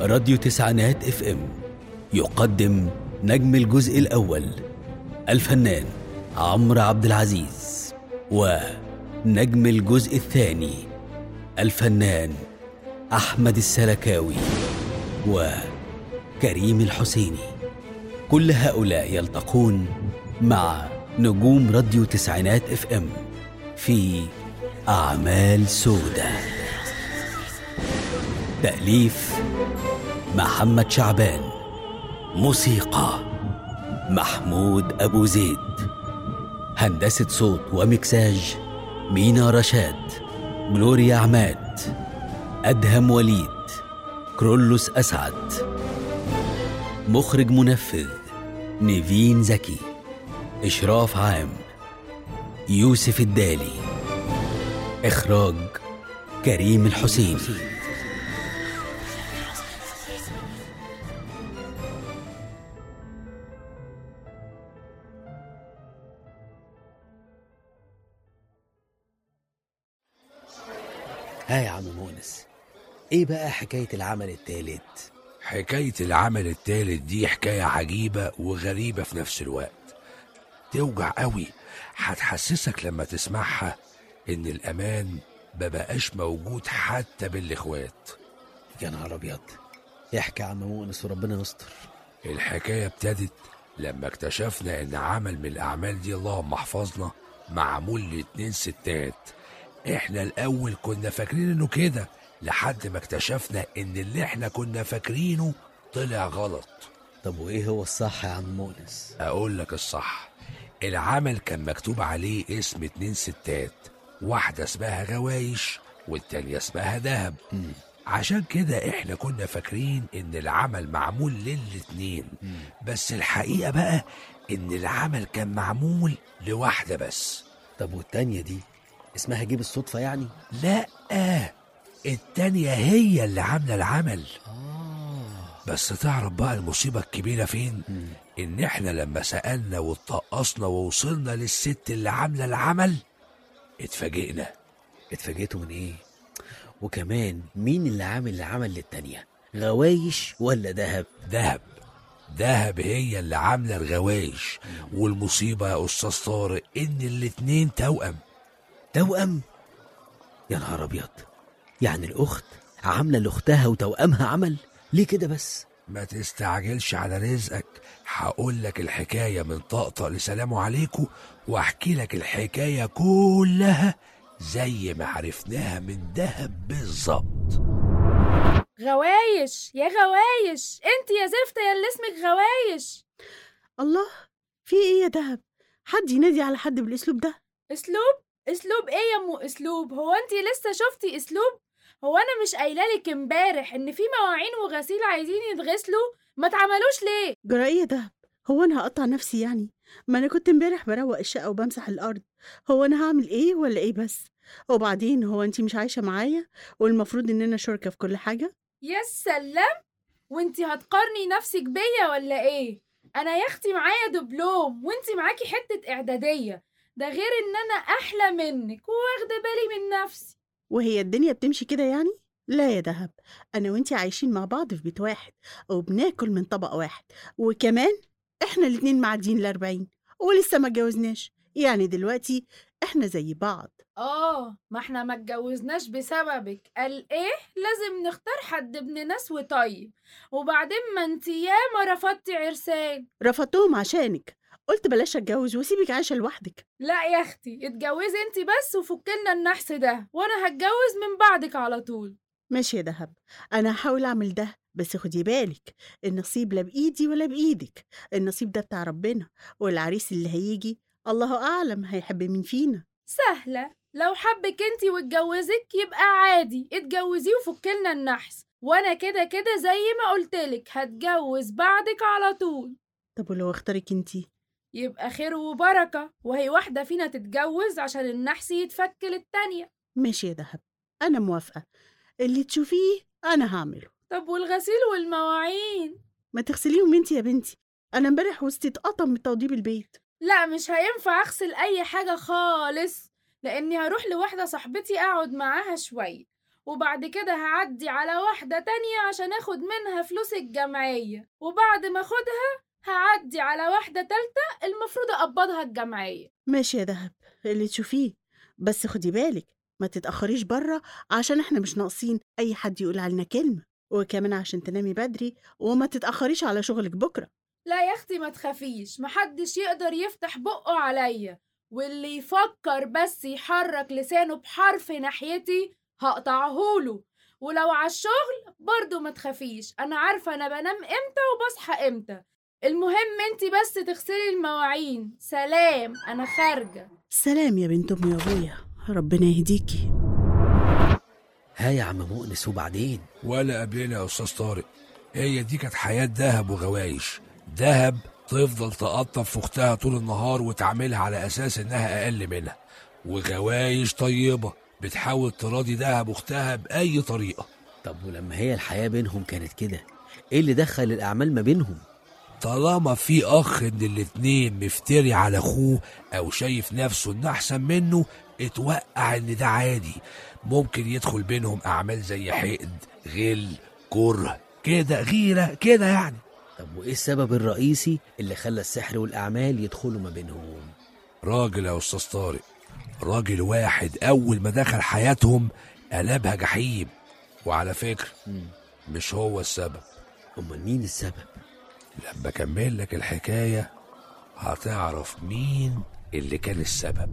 راديو تسعينات اف ام يقدم نجم الجزء الأول الفنان عمرو عبد العزيز ونجم الجزء الثاني الفنان أحمد السلكاوي وكريم الحسيني كل هؤلاء يلتقون مع نجوم راديو تسعينات اف ام في أعمال سودة تأليف محمد شعبان موسيقى محمود أبو زيد هندسة صوت ومكساج مينا رشاد جلوريا عماد أدهم وليد كرولوس أسعد مخرج منفذ نيفين زكي إشراف عام يوسف الدالي إخراج كريم الحسين ها يا عم مونس ايه بقى حكاية العمل التالت حكاية العمل التالت دي حكاية عجيبة وغريبة في نفس الوقت توجع قوي هتحسسك لما تسمعها إن الأمان مبقاش موجود حتى بالإخوات يا نهار ابيض احكي يا عم مونس وربنا يستر الحكاية ابتدت لما اكتشفنا إن عمل من الأعمال دي اللهم احفظنا معمول لاتنين ستات احنا الأول كنا فاكرين إنه كده لحد ما اكتشفنا إن اللي احنا كنا فاكرينه طلع غلط طب وايه هو الصح يا عم مونس أقول لك الصح العمل كان مكتوب عليه اسم اتنين ستات واحدة اسمها غوايش والتانية اسمها دهب عشان كده احنا كنا فاكرين ان العمل معمول للاتنين بس الحقيقة بقى ان العمل كان معمول لواحدة بس طب والتانية دي اسمها جيب الصدفة يعني لا التانية هي اللي عاملة العمل آه بس تعرف بقى المصيبة الكبيرة فين ان احنا لما سألنا واتطقصنا ووصلنا للست اللي عاملة العمل اتفاجئنا اتفاجئتوا من ايه وكمان مين اللي عامل العمل للتانية غوايش ولا دهب دهب دهب هي اللي عاملة الغوايش والمصيبة يا أستاذ طارق إن الاتنين توأم توأم يا نهار ابيض يعني الاخت عامله لاختها وتوأمها عمل ليه كده بس ما تستعجلش على رزقك هقول لك الحكاية من طقطق لسلام عليكم واحكي لك الحكاية كلها زي ما عرفناها من دهب بالظبط غوايش يا غوايش انت يا زفتة يا اللي اسمك غوايش الله في ايه يا دهب حد ينادي على حد بالاسلوب ده اسلوب اسلوب ايه يا ام اسلوب هو انت لسه شفتي اسلوب هو انا مش قايله لك امبارح ان في مواعين وغسيل عايزين يتغسلوا ما اتعملوش ليه جرى ايه يا دهب هو انا هقطع نفسي يعني ما انا كنت امبارح بروق الشقه وبمسح الارض هو انا هعمل ايه ولا ايه بس وبعدين هو انتي مش عايشه معايا والمفروض اننا شركه في كل حاجه يا سلام وانت هتقارني نفسك بيا ولا ايه انا يا اختي معايا دبلوم وانت معاكي حته اعداديه ده غير ان انا احلى منك واخده بالي من نفسي وهي الدنيا بتمشي كده يعني لا يا دهب انا وانتي عايشين مع بعض في بيت واحد وبناكل من طبق واحد وكمان احنا الاتنين معديين الاربعين ولسه ما اتجوزناش يعني دلوقتي احنا زي بعض اه ما احنا ما اتجوزناش بسببك قال ايه لازم نختار حد ابن ناس وطيب وبعدين ما انت ياما رفضتي عرسان رفضتهم عشانك قلت بلاش اتجوز واسيبك عايشه لوحدك لا يا اختي اتجوزي انت بس وفكلنا النحس ده وانا هتجوز من بعدك على طول ماشي يا دهب انا هحاول اعمل ده بس خدي بالك النصيب لا بايدي ولا بايدك النصيب ده بتاع ربنا والعريس اللي هيجي الله اعلم هيحب مين فينا سهلة لو حبك انت واتجوزك يبقى عادي اتجوزيه وفكلنا النحس وانا كده كده زي ما قلتلك هتجوز بعدك على طول طب ولو اختارك انتي يبقى خير وبركة وهي واحدة فينا تتجوز عشان النحس يتفك للتانية ماشي يا دهب انا موافقه اللي تشوفيه انا هعمله طب والغسيل والمواعين ما تغسليهم انتي يا بنتي انا امبارح وسطي اتقطم من توضيب البيت لا مش هينفع اغسل اي حاجة خالص لاني هروح لواحدة صاحبتي اقعد معاها شوية وبعد كده هعدي على واحدة تانية عشان اخد منها فلوس الجمعية وبعد ما اخدها هعدي على واحدة تالتة المفروض اقبضها الجمعية ماشي يا دهب اللي تشوفيه بس خدي بالك ما تتأخريش بره عشان احنا مش ناقصين أي حد يقول علينا كلمة وكمان عشان تنامي بدري وما تتأخريش على شغلك بكرة لا يا اختي ما تخافيش محدش يقدر يفتح بقه عليا واللي يفكر بس يحرك لسانه بحرف ناحيتي هقطعهوله ولو على الشغل برضو ما تخافيش انا عارفة انا بنام امتى وبصحى امتى المهم انتي بس تغسلي المواعين سلام انا خارجة سلام يا بنت أمي وأبويا ربنا يهديكي ها يا عم مؤنس وبعدين ولا قبلنا يا استاذ طارق هي دي كانت حياه دهب وغوايش دهب تفضل تقطف في اختها طول النهار وتعاملها على اساس انها اقل منها وغوايش طيبه بتحاول تراضي دهب اختها باي طريقه طب ولما هي الحياة بينهم كانت كده ايه اللي دخل الأعمال ما بينهم طالما في اخ ان الاتنين مفتري على اخوه او شايف نفسه انه احسن منه اتوقع ان ده عادي ممكن يدخل بينهم اعمال زي حقد غل كره كده غيره كده يعني طب وايه السبب الرئيسي اللي خلى السحر والأعمال يدخلوا ما بينهم راجل يا استاذ طارق راجل واحد اول ما دخل حياتهم قلبها جحيم وعلى فكره مم. مش هو السبب أمال مين السبب لما اكمل لك الحكايه هتعرف مين اللي كان السبب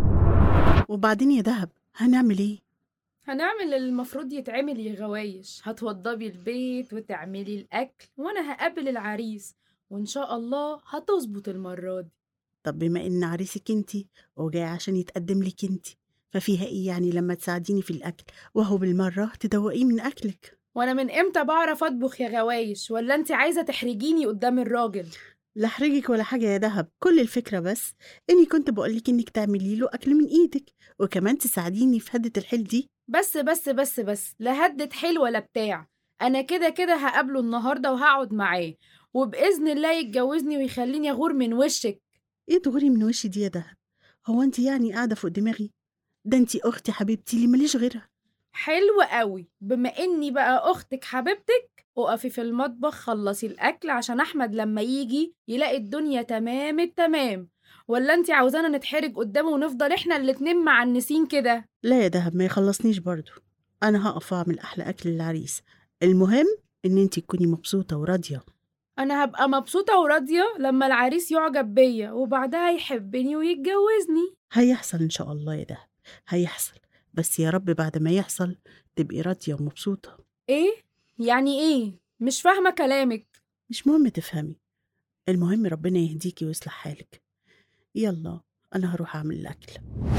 وبعدين يا دهب هنعمل ايه؟ هنعمل اللي المفروض يتعمل يا غوايش هتوضبي البيت وتعملي الأكل وأنا هقابل العريس وإن شاء الله هتظبط المرة دي طب بما ان عريسك انتي وجاي عشان يتقدم لك انتي ففيها ايه يعني لما تساعديني في الاكل وهو بالمره تدوقيه من اكلك وأنا من إمتى بعرف أطبخ يا غوايش ولا أنت عايزة تحرجيني قدام الراجل لا احرجك ولا حاجه يا دهب كل الفكره بس اني كنت بقولك انك تعملي له اكل من ايدك وكمان تساعديني في هدة الحيل دي بس بس بس بس لا هدت حيل ولا بتاع أنا كده كده هقابله النهاردة وهقعد معاه وبإذن الله يتجوزني ويخليني أغور من وشك ايه تغري من وشي دي يا دهب هو انت يعني قاعده فوق دماغي ده انت اختي حبيبتي اللي ماليش غيرها حلو قوي بما اني بقى اختك حبيبتك اقفي في المطبخ خلصي الاكل عشان احمد لما يجي يلاقي الدنيا تمام التمام ولا انت عاوزانا نتحرج قدامه ونفضل احنا الاتنين معنسين كده لا يا دهب ما يخلصنيش برضو انا هقف اعمل احلى اكل للعريس المهم ان انت تكوني مبسوطه وراضيه انا هبقى مبسوطه وراضيه لما العريس يعجب بيا وبعدها يحبني ويتجوزني هيحصل ان شاء الله يا دهب هيحصل بس يا رب بعد ما يحصل تبقي راضيه ومبسوطه ايه يعني ايه مش فاهمه كلامك مش مهم تفهمي المهم ربنا يهديكي ويصلح حالك يلا انا هروح اعمل الاكل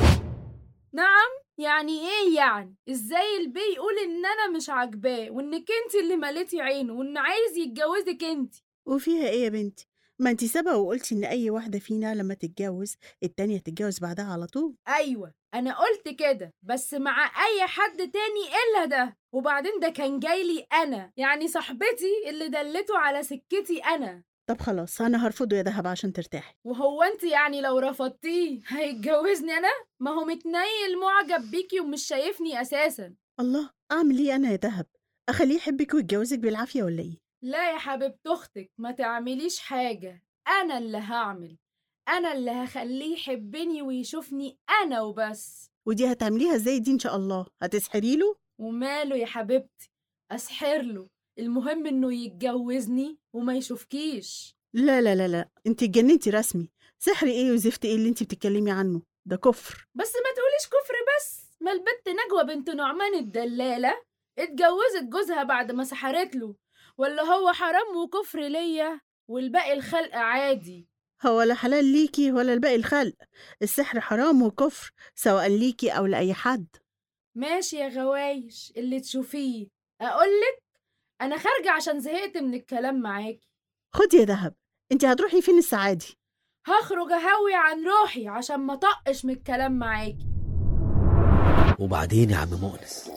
نعم يعني ايه يعني ازاي البي يقول ان انا مش عاجباه وانك انت اللي مليتي عينه وان عايز يتجوزك انت وفيها ايه يا بنتي ما انتي سبق وقلتي ان اي واحده فينا لما تتجوز التانية تتجوز بعدها على طول ايوه انا قلت كده بس مع اي حد تاني الا ده وبعدين ده كان جاي لي انا يعني صاحبتي اللي دلته على سكتي انا طب خلاص انا هرفضه يا دهب عشان ترتاحي وهو انت يعني لو رفضتيه هيتجوزني انا ما هو متنيل معجب بيكي ومش شايفني اساسا الله اعمل ايه انا يا دهب اخليه يحبك ويتجوزك بالعافيه ولا ايه لا يا حبيبة اختك ما تعمليش حاجة انا اللي هعمل انا اللي هخليه يحبني ويشوفني انا وبس ودي هتعمليها ازاي دي ان شاء الله هتسحري له وماله يا حبيبتي اسحر له المهم انه يتجوزني وما يشوفكيش لا لا لا لا انت اتجننتي رسمي سحر ايه وزفت ايه اللي انت بتتكلمي عنه ده كفر بس ما تقوليش كفر بس ما البت نجوى بنت نعمان الدلالة اتجوزت جوزها بعد ما سحرت له ولا هو حرام وكفر ليا والباقي الخلق عادي هو لا حلال ليكي ولا الباقي الخلق السحر حرام وكفر سواء ليكي او لاي حد ماشي يا غوايش اللي تشوفيه اقولك انا خارجة عشان زهقت من الكلام معاكي خدي يا دهب انت هتروحي فين الساعه دي هخرج اهوي عن روحي عشان ما طقش من الكلام معاكي وبعدين يا عم مؤنس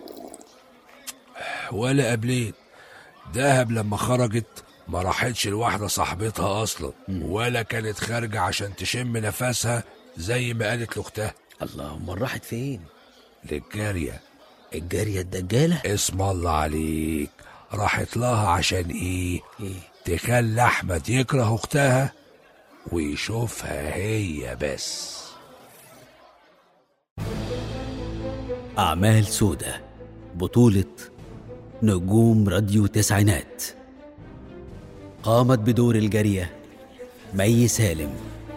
ولا قبلين دهب لما خرجت ما راحتش لواحدة صاحبتها أصلا مم. ولا كانت خارجة عشان تشم نفسها زي ما قالت لأختها الله امال راحت فين للجارية الجارية الدجالة اسم الله عليك راحت لها عشان ايه إيه؟ تخلي احمد يكره اختها ويشوفها هي بس أعمال سودة بطولة نجوم راديو تسعينات قامت بدور الجارية مي سالم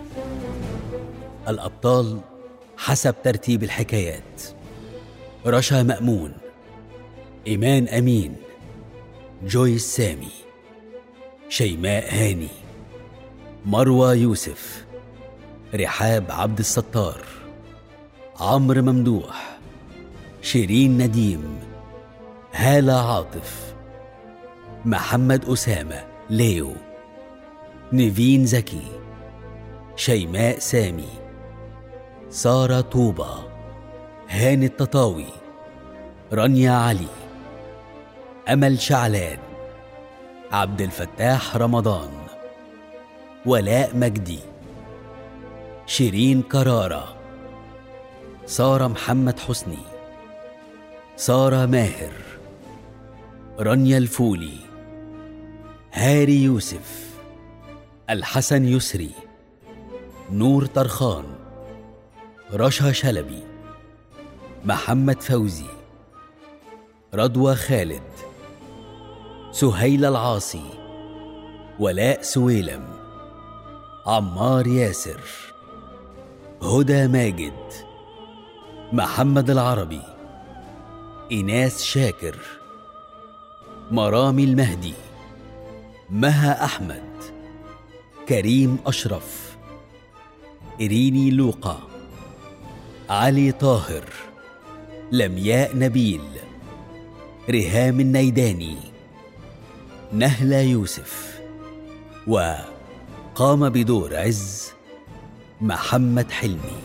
الأبطال حسب ترتيب الحكايات رشا مأمون إيمان أمين جويس سامي شيماء هاني مروى يوسف رحاب عبد الستار عمرو ممدوح شيرين نديم هالة عاطف محمد أسامة ليو نيفين زكي شيماء سامي سارة طوبة هاني التطاوي رانيا علي أمل شعلان عبد الفتاح رمضان ولاء مجدي شيرين كرارة سارة محمد حسني سارة ماهر رانيا الفولي هاري يوسف الحسن يسري نور طرخان رشا شلبي محمد فوزي رضوى خالد سهيل العاصي ولاء سويلم عمار ياسر هدى ماجد محمد العربي إيناس شاكر مرامي المهدي مها أحمد كريم أشرف إريني لوقا علي طاهر لمياء نبيل ريهام النيداني نهلة يوسف وقام بدور عز محمد حلمي